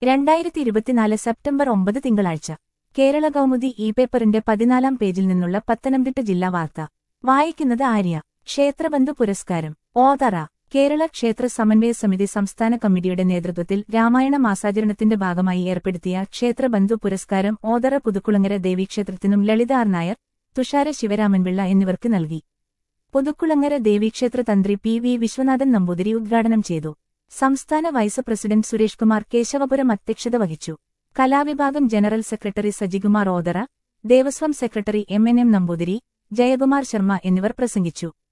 രണ്ടായിരത്തി ഇരുപത്തിനാല് സെപ്റ്റംബർ ഒമ്പത് തിങ്കളാഴ്ച കേരള കൗമുദി ഇ പേപ്പറിന്റെ പതിനാലാം പേജിൽ നിന്നുള്ള പത്തനംതിട്ട ജില്ലാ വാർത്ത വായിക്കുന്നത് ആര്യ ക്ഷേത്രബന്ധു പുരസ്കാരം ഓതറ കേരള ക്ഷേത്ര സമന്വയ സമിതി സംസ്ഥാന കമ്മിറ്റിയുടെ നേതൃത്വത്തിൽ രാമായണ മാസാചരണത്തിന്റെ ഭാഗമായി ഏർപ്പെടുത്തിയ ക്ഷേത്രബന്ധു പുരസ്കാരം ഓതറ പുതുക്കുളങ്ങര ദേവീക്ഷേത്രത്തിനും ലളിത ആർ നായർ തുഷാര ശിവരാമൻപിള്ള എന്നിവർക്ക് നൽകി പുതുക്കുളങ്ങര ദേവീക്ഷേത്ര തന്ത്രി പി വി വിശ്വനാഥൻ നമ്പൂതിരി ഉദ്ഘാടനം ചെയ്തു സംസ്ഥാന വൈസ് പ്രസിഡന്റ് സുരേഷ് കുമാർ കേശവപുരം അധ്യക്ഷത വഹിച്ചു കലാവിഭാഗം general secretary Sajikumar Othara Devaswom secretary M N M Namboothiri Jayakumar Sharma എന്നിവർ പ്രസംഗിച്ചു